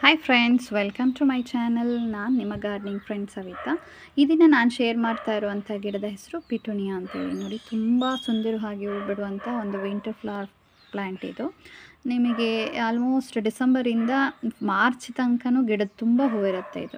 hi friends welcome to my channel ನಾನು ನಿಮ್ಮ gardening friend Savita ಈ ದಿನ ನಾನು ಶೇರ್ ಮಾಡ್ತಾ ಇರುವಂಥ ಗಿಡದ ಹೆಸರು ಪಿಟುನಿಯಾ ಅಂತೇಳಿ ನೋಡಿ ತುಂಬ ಸುಂದರವಾಗಿ ಹೂ ಬಿಡುವಂಥ ಒಂದು ವಿಂಟರ್ ಫ್ಲವರ್ ಪ್ಲ್ಯಾಂಟ್ ಇದು ನಿಮಗೆ ಆಲ್ಮೋಸ್ಟ್ ಡಿಸೆಂಬರಿಂದ ಮಾರ್ಚ್ ತನಕನೂ ಗಿಡದ ತುಂಬ ಹೂವಿರುತ್ತೆ ಇದು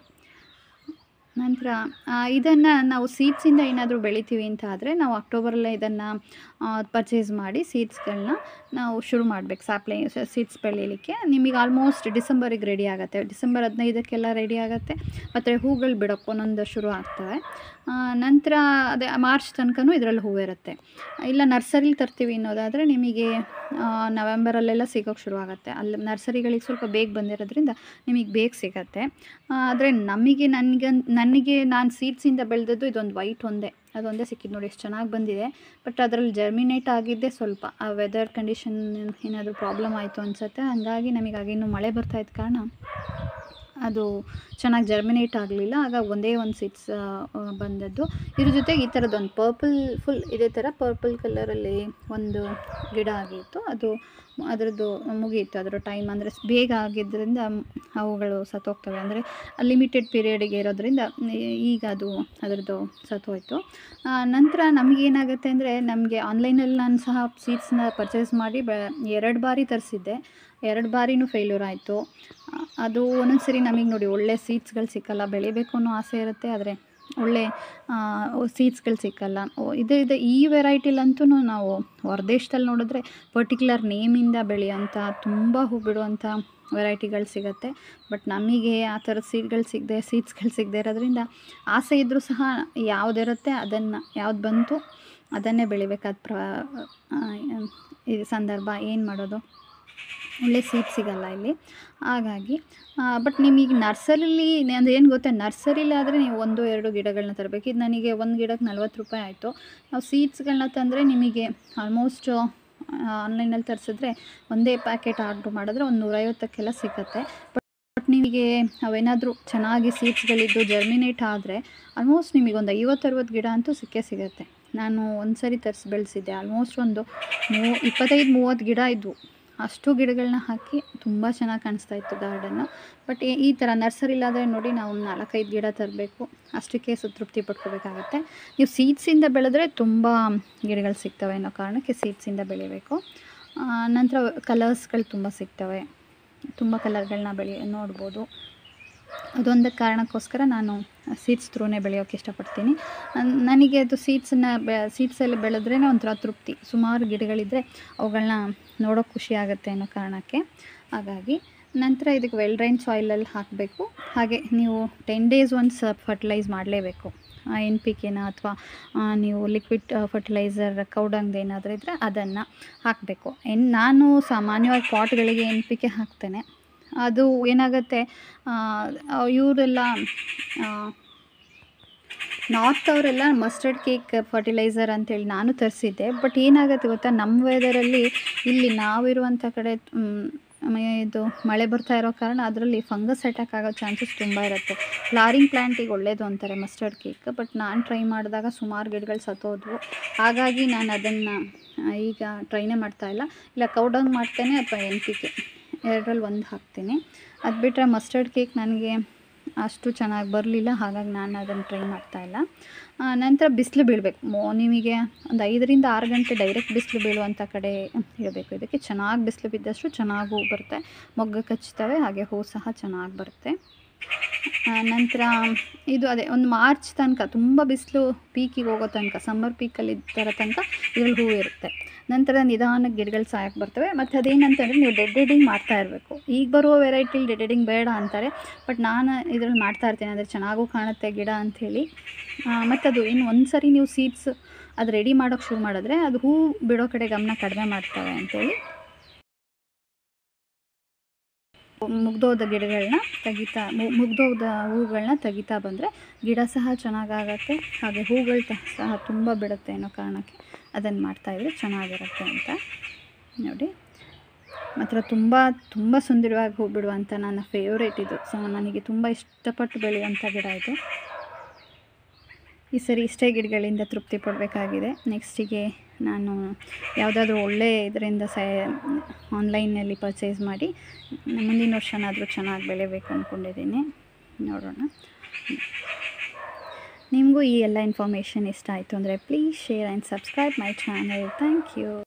ನಂತರ ಇದನ್ನು ನಾವು ಸೀಡ್ಸಿಂದ ಏನಾದರೂ ಬೆಳಿತೀವಿ ಅಂತ ಆದರೆ ನಾವು ಅಕ್ಟೋಬರಲ್ಲೇ ಇದನ್ನು ಪರ್ಚೇಸ್ ಮಾಡಿ ಸೀಡ್ಸ್ಗಳನ್ನ ನಾವು ಶುರು ಮಾಡಬೇಕು ಸಾಪ್ಲೆ ಸೀಡ್ಸ್ ಬೆಳೀಲಿಕ್ಕೆ ನಿಮಗೆ ಆಲ್ಮೋಸ್ಟ್ ಡಿಸೆಂಬರಿಗೆ ರೆಡಿ ಆಗುತ್ತೆ ಡಿಸೆಂಬರ್ ಹದಿನೈದಕ್ಕೆಲ್ಲ ರೆಡಿ ಆಗುತ್ತೆ ಮತ್ತು ಹೂಗಳು ಬಿಡೋಕ್ಕೆ ಒಂದೊಂದು ಶುರು ಆಗ್ತವೆ ನಂತರ ಅದೇ ಮಾರ್ಚ್ ತನಕನೂ ಇದರಲ್ಲಿ ಹೂವಿರುತ್ತೆ ಇಲ್ಲ ನರ್ಸರಿಲಿ ತರ್ತೀವಿ ಅನ್ನೋದಾದರೆ ನಿಮಗೆ ನವೆಂಬರಲ್ಲೆಲ್ಲ ಸಿಗೋಕ್ಕೆ ಶುರು ಆಗುತ್ತೆ ಅಲ್ಲಿ ನರ್ಸರಿಗಳಿಗೆ ಸ್ವಲ್ಪ ಬೇಗ ಬಂದಿರೋದ್ರಿಂದ ನಿಮಗೆ ಬೇಗ ಸಿಗತ್ತೆ ಆದರೆ ನಮಗೆ ನನಗೆ ನನಗೆ ನಾನು ಸೀಡ್ಸಿಂದ ಬೆಳೆದದ್ದು ಇದೊಂದು ವೈಟ್ ಒಂದೇ ಅದೊಂದೇ ಸಿಕ್ಕಿದ್ದು ನೋಡಿ ಎಷ್ಟು ಚೆನ್ನಾಗಿ ಬಂದಿದೆ ಬಟ್ ಅದರಲ್ಲಿ ಜರ್ಮಿನೇಟ್ ಆಗಿದ್ದೇ ಸ್ವಲ್ಪ ಆ ವೆದರ್ ಕಂಡೀಷನ್ ಏನಾದರೂ ಪ್ರಾಬ್ಲಮ್ ಆಯಿತು ಅನಿಸುತ್ತೆ ಹಾಗಾಗಿ ನಮಗೆ ಆಗಿನ್ನೂ ಮಳೆ ಬರ್ತಾ ಇದ್ದ ಕಾರಣ ಅದು ಚೆನ್ನಾಗಿ ಜರ್ಮಿನೇಟ್ ಆಗಲಿಲ್ಲ ಆಗ ಒಂದೇ ಒಂದು ಸೀಡ್ಸ್ ಬಂದದ್ದು ಇದ್ರ ಜೊತೆಗೆ ಈ ಥರದ್ದೊಂದು ಪರ್ಪಲ್ ಫುಲ್ ಇದೇ ಥರ ಪರ್ಪಲ್ ಕಲರಲ್ಲಿ ಒಂದು ಗಿಡ ಆಗಿತ್ತು ಅದು ಅದರದ್ದು ಮುಗಿಯಿತು ಅದರ ಟೈಮ್ ಅಂದರೆ ಬೇಗ ಆಗಿದ್ದರಿಂದ ಅವುಗಳು ಸತ್ತೋಗ್ತವೆ ಅಂದರೆ ಲಿಮಿಟೆಡ್ ಪೀರಿಯಡಿಗೆ ಇರೋದ್ರಿಂದ ಈಗ ಅದು ಅದರದ್ದು ಸತ್ತೋಯ್ತು ನಂತರ ನಮಗೇನಾಗುತ್ತೆ ಅಂದರೆ ನಮಗೆ ಆನ್ಲೈನಲ್ಲಿ ನಾನು ಸಹ ಸೀಡ್ಸ್ನ ಪರ್ಚೇಸ್ ಮಾಡಿ ಬೆ ಎರಡು ಬಾರಿ ತರಿಸಿದ್ದೆ ಎರಡು ಬಾರಿನೂ ಫೇಲ್ಯೂರ್ ಆಯಿತು ಅದು ಒಂದೊಂದು ಸರಿ ನಮಗೆ ನೋಡಿ ಒಳ್ಳೆ ಸೀಡ್ಸ್ಗಳು ಸಿಕ್ಕಲ್ಲ ಬೆಳಿಬೇಕು ಅನ್ನೋ ಆಸೆ ಇರುತ್ತೆ ಆದರೆ ಒಳ್ಳೆ ಸೀಡ್ಸ್ಗಳು ಸಿಕ್ಕಲ್ಲ ಇದು ಇದು ಈ ವೆರೈಟಿಲಂತೂ ನಾವು ಹೊರದೇಶದಲ್ಲಿ ನೋಡಿದ್ರೆ ಪರ್ಟಿಕ್ಯುಲರ್ ನೇಮಿಂದ ಬೆಳೆಯೋಂಥ ತುಂಬ ಹೂ ಬಿಡುವಂಥ ವೆರೈಟಿಗಳು ಸಿಗುತ್ತೆ ಬಟ್ ನಮಗೆ ಆ ಥರ ಸೀಡ್ಗಳು ಸಿಗದೆ ಸೀಡ್ಸ್ಗಳು ಸಿಗದೆ ಇರೋದ್ರಿಂದ ಆಸೆ ಇದ್ದರೂ ಸಹ ಯಾವುದಿರುತ್ತೆ ಅದನ್ನು ಯಾವ್ದು ಬಂತು ಅದನ್ನೇ ಬೆಳಿಬೇಕಾದ ಪ್ರ ಈ ಸಂದರ್ಭ ಏನು ಮಾಡೋದು ಒಳ್ಳೆ ಸೀಡ್ ಸಿಗಲ್ಲ ಇಲ್ಲಿ ಹಾಗಾಗಿ ಬಟ್ ನಿಮಗೆ ನರ್ಸರಿಲಿ ಅಂದರೆ ಏನು ಗೊತ್ತಾ ನರ್ಸರಿಲಿ ಆದರೆ ನೀವು ಒಂದು ಎರಡು ಗಿಡಗಳನ್ನ ತರಬೇಕು ಇದು ನನಗೆ ಒಂದು ಗಿಡಕ್ಕೆ ನಲ್ವತ್ತು ರೂಪಾಯಿ ಆಯಿತು ನಾವು ಸೀಡ್ಸ್ಗಳನ್ನ ತಂದರೆ ನಿಮಗೆ ಆಲ್ಮೋಸ್ಟ್ ಆನ್ಲೈನಲ್ಲಿ ತರಿಸಿದ್ರೆ ಒಂದೇ ಪ್ಯಾಕೆಟ್ ಆರ್ಡ್ರ್ ಮಾಡಿದ್ರೆ ಒಂದು ನೂರೈವತ್ತಕ್ಕೆಲ್ಲ ಸಿಗುತ್ತೆ ಬಟ್ ಬಟ್ ನಿಮಗೆ ಅವೇನಾದರೂ ಚೆನ್ನಾಗಿ ಸೀಡ್ಸ್ಗಳಿದ್ದು ಜರ್ಮಿನೇಟ್ ಆದರೆ ಆಲ್ಮೋಸ್ಟ್ ನಿಮಗೆ ಒಂದು ಐವತ್ತರವತ್ತು ಗಿಡ ಅಂತೂ ಸಿಕ್ಕೇ ಸಿಗುತ್ತೆ ನಾನು ಒಂದು ಸರಿ ತರಿಸಿ ಬೆಳೆಸಿದ್ದೆ ಆಲ್ಮೋಸ್ಟ್ ಒಂದು ಮೂ ಇಪ್ಪತ್ತೈದು ಮೂವತ್ತು ಗಿಡ ಇದ್ವು ಅಷ್ಟು ಗಿಡಗಳನ್ನ ಹಾಕಿ ತುಂಬ ಚೆನ್ನಾಗಿ ಕಾಣಿಸ್ತಾ ಇತ್ತು ಗಾರ್ಡನ್ನು ಬಟ್ ಈ ಥರ ನರ್ಸರಿಲಾದರೆ ನೋಡಿ ನಾವು ನಾಲ್ಕೈದು ಗಿಡ ತರಬೇಕು ಅಷ್ಟಕ್ಕೆ ತೃಪ್ತಿ ಪಡ್ಕೋಬೇಕಾಗತ್ತೆ ನೀವು ಸೀಡ್ಸಿಂದ ಬೆಳೆದ್ರೆ ತುಂಬ ಗಿಡಗಳು ಸಿಗ್ತವೆ ಅನ್ನೋ ಕಾರಣಕ್ಕೆ ಸೀಡ್ಸಿಂದ ಬೆಳಿಬೇಕು ನಂತರ ಕಲರ್ಸ್ಗಳು ತುಂಬ ಸಿಗ್ತವೆ ತುಂಬ ಕಲರ್ಗಳನ್ನ ಬೆಳೆ ನೋಡ್ಬೋದು ಅದೊಂದು ಕಾರಣಕ್ಕೋಸ್ಕರ ನಾನು ಸೀಡ್ಸ್ ಥ್ರೂನೇ ಬೆಳೆಯೋಕ್ಕೆ ಇಷ್ಟಪಡ್ತೀನಿ ನನಗೆ ಅದು ಸೀಡ್ಸನ್ನ ಬೆ ಸೀಡ್ಸಲ್ಲಿ ಬೆಳೆದ್ರೇ ಒಂಥರ ತೃಪ್ತಿ ಸುಮಾರು ಗಿಡಗಳಿದ್ದರೆ ಅವುಗಳನ್ನ ನೋಡೋಕ್ಕೆ ಖುಷಿ ಆಗುತ್ತೆ ಅನ್ನೋ ಕಾರಣಕ್ಕೆ ಹಾಗಾಗಿ ನಂತರ ಇದಕ್ಕೆ ವೆಲ್ ಡ್ರೈನ್ ಸಾಯಿಲಲ್ಲಿ ಹಾಕಬೇಕು ಹಾಗೆ ನೀವು ಟೆನ್ ಡೇಸ್ ಒನ್ಸ್ ಫರ್ಟಿಲೈಸ್ ಮಾಡಲೇಬೇಕು ಎನ್ ಪಿ ಕೆನ ಅಥವಾ ನೀವು ಲಿಕ್ವಿಡ್ ಫರ್ಟಿಲೈಸರ್ ಕೌಡಂಗ್ದು ಏನಾದರೂ ಇದ್ದರೆ ಅದನ್ನು ಹಾಕಬೇಕು ಎನ್ ನಾನು ಸಾಮಾನ್ಯವಾಗಿ ಪಾಟ್ಗಳಿಗೆ ಎನ್ ಪಿ ಕೆ ಹಾಕ್ತೇನೆ ಅದು ಏನಾಗುತ್ತೆ ಇವರೆಲ್ಲ ನಾರ್ತ್ ಅವರೆಲ್ಲ ಮಸ್ಟರ್ಡ್ ಕೇಕ್ ಫರ್ಟಿಲೈಸರ್ ಅಂತೇಳಿ ನಾನು ತರಿಸಿದ್ದೆ ಬಟ್ ಏನಾಗುತ್ತೆ ಗೊತ್ತಾ ನಮ್ಮ ವೆದರಲ್ಲಿ ಇಲ್ಲಿ ನಾವಿರುವಂಥ ಕಡೆ ಇದು ಮಳೆ ಬರ್ತಾ ಇರೋ ಕಾರಣ ಅದರಲ್ಲಿ ಫಂಗಸ್ ಅಟ್ಯಾಕ್ ಆಗೋ ಚಾನ್ಸಸ್ ತುಂಬ ಇರುತ್ತೆ ಫ್ಲಾರಿಂಗ್ ಪ್ಲ್ಯಾಂಟಿಗೆ ಒಳ್ಳೆಯದು ಅಂತಾರೆ ಮಸ್ಟರ್ಡ್ ಕೇಕ್ ಬಟ್ ನಾನು ಟ್ರೈ ಮಾಡಿದಾಗ ಸುಮಾರು ಗಿಡಗಳು ಸತ್ತೋದ್ವು ಹಾಗಾಗಿ ನಾನು ಅದನ್ನು ಈಗ ಟ್ರೈನೇ ಮಾಡ್ತಾಯಿಲ್ಲ ಇಲ್ಲ ಕೌಡಂಗ್ ಮಾಡ್ತೇನೆ ಅಥವಾ ಎನ್ ಪಿ ಕೆ ಎರಡರಲ್ಲಿ ಒಂದು ಹಾಕ್ತೀನಿ ಅದು ಬಿಟ್ಟರೆ ಮಸ್ಟರ್ಡ್ ಕೇಕ್ ನನಗೆ ಅಷ್ಟು ಚೆನ್ನಾಗಿ ಬರಲಿಲ್ಲ ಹಾಗಾಗಿ ನಾನು ಅದನ್ನು ಟ್ರೈ ಮಾಡ್ತಾಯಿಲ್ಲ ನಂತರ ಬಿಸಿಲು ಬೀಳಬೇಕು ಮೋ ನಿಮಗೆ ಒಂದು ಐದರಿಂದ ಆರು ಗಂಟೆ ಡೈರೆಕ್ಟ್ ಬಿಸಿಲು ಬೀಳುವಂಥ ಕಡೆ ಇರಬೇಕು ಇದಕ್ಕೆ ಚೆನ್ನಾಗಿ ಬಿಸಿಲು ಬಿದ್ದಷ್ಟು ಚೆನ್ನಾಗಿ ಹೂ ಬರುತ್ತೆ ಮೊಗ್ಗು ಕಚ್ತವೆ ಹಾಗೆ ಹೂ ಸಹ ಚೆನ್ನಾಗಿ ಬರುತ್ತೆ ನಂತರ ಇದು ಅದೇ ಒಂದು ಮಾರ್ಚ್ ತನಕ ತುಂಬ ಬಿಸಿಲು ಪೀಕಿಗೆ ಹೋಗೋ ತನಕ ಸಮ್ಮರ್ ಪೀಕಲ್ಲಿ ಥರ ತನಕ ಇದ್ರಲ್ಲಿ ಹೂವು ಇರುತ್ತೆ ನಂತರ ನಿಧಾನಕ್ಕೆ ಗಿಡಗಳು ಸಾಯಕ್ಕೆ ಬರ್ತವೆ ಮತ್ತು ಅದೇನಂತಂದರೆ ನೀವು ಡೆಡ್ ಎಡಿಂಗ್ ಮಾಡ್ತಾ ಇರಬೇಕು ಈಗ ಬರುವ ವೆರೈಟಿಲಿ ಡೆಡ್ ಎಡಿಂಗ್ ಬೇಡ ಅಂತಾರೆ ಬಟ್ ನಾನು ಇದರಲ್ಲಿ ಮಾಡ್ತಾ ಇರ್ತೀನಿ ಅಂದರೆ ಚೆನ್ನಾಗೂ ಕಾಣುತ್ತೆ ಗಿಡ ಅಂಥೇಳಿ ಮತ್ತು ಅದು ಇನ್ನು ಒಂದು ಸರಿ ನೀವು ಸೀಡ್ಸ್ ಅದು ರೆಡಿ ಮಾಡೋಕ್ಕೆ ಶುರು ಮಾಡಿದ್ರೆ ಅದು ಹೂ ಬಿಡೋ ಕಡೆ ಗಮನ ಕಡಿಮೆ ಮಾಡ್ತವೆ ಅಂಥೇಳಿ ಮುಗ್ದೋದ ಗಿಡಗಳನ್ನ ತೆಗಿತಾ ಮುಗ್ದೋದ ಹೂಗಳನ್ನ ತೆಗಿತಾ ಬಂದರೆ ಗಿಡ ಸಹ ಚೆನ್ನಾಗಾಗತ್ತೆ ಹಾಗೆ ಹೂಗಳು ಸಹ ತುಂಬ ಬಿಡುತ್ತೆ ಅನ್ನೋ ಕಾರಣಕ್ಕೆ ಅದನ್ನು ಮಾಡ್ತಾಯಿದ್ರೆ ಚೆನ್ನಾಗಿರುತ್ತೆ ಅಂತ ನೋಡಿ ಮಾತ್ರ ತುಂಬ ತುಂಬ ಸುಂದರವಾಗಿ ಹೂ ಬಿಡುವಂಥ ನನ್ನ ಫೇವ್ರೇಟ್ ಇದು ಸೊ ನನಗೆ ತುಂಬ ಇಷ್ಟಪಟ್ಟು ಬೆಳೆಯುವಂಥ ಗಿಡ ಇದು ಈ ಸರಿ ಇಷ್ಟೇ ಗಿಡಗಳಿಂದ ತೃಪ್ತಿ ಪಡಬೇಕಾಗಿದೆ ನೆಕ್ಸ್ಟಿಗೆ ನಾನು ಯಾವುದಾದ್ರೂ ಒಳ್ಳೆ ಇದರಿಂದ ಸೈ ಆನ್ಲೈನಲ್ಲಿ ಪರ್ಚೇಸ್ ಮಾಡಿ ಮುಂದಿನ ವರ್ಷನಾದರೂ ಚೆನ್ನಾಗಿ ಬೆಳಿಬೇಕು ಅಂದ್ಕೊಂಡಿದ್ದೀನಿ ನೋಡೋಣ ನಿಮಗೂ ಈ ಎಲ್ಲ ಇನ್ಫಾರ್ಮೇಷನ್ ಇಷ್ಟ ಆಯಿತು ಅಂದರೆ please share and subscribe my channel thank you